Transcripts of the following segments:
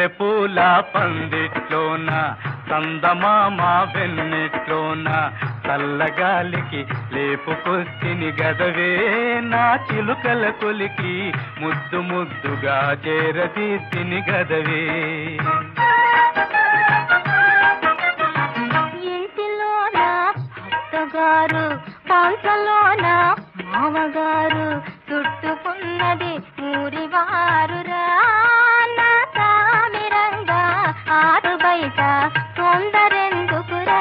మల్లెపూల పందిట్లోన సందమామ వెన్నెట్లోన చల్లగాలికి లేపుకొస్తిని గదవే నా చిలుకల కొలికి ముద్దు ముద్దుగా చేరదీస్తిని గదవే ఇంటిలోన అత్తగారు పాంచలోన మామగారు చుట్టుకున్నది ఊరివారు నా సామిరంగా ఆరు బయట తొందరెందుకురా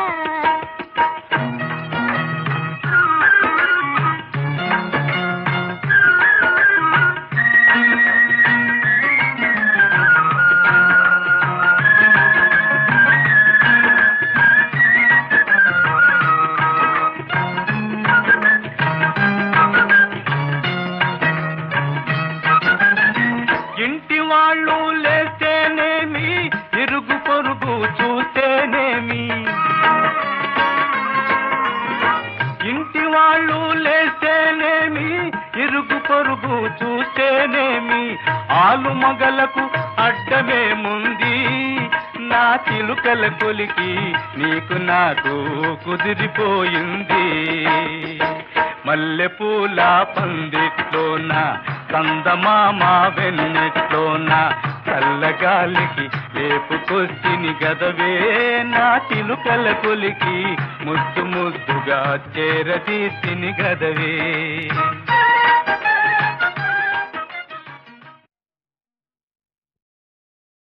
ఇంటి వాళ్ళు లేస్తేనేమి ఇరుగు పొరుగు చూస్తేనేమి ఇంటి వాళ్ళు లేస్తేనేమి ఇరుగు పొరుగు చూస్తేనేమి ఆలు మగలకు అడ్డమేముంది నా చిలుకల కొలికి నీకు నాకు కుదిరిపోయింది మల్లెపూల పందిట్లోన కందమామ వెన్నెట్లోన చల్లగాలికి లేపుకొచ్చిని గదవే నా చిలుకల కొలికి ముద్దు ముద్దుగా చేరదీసిని గదవే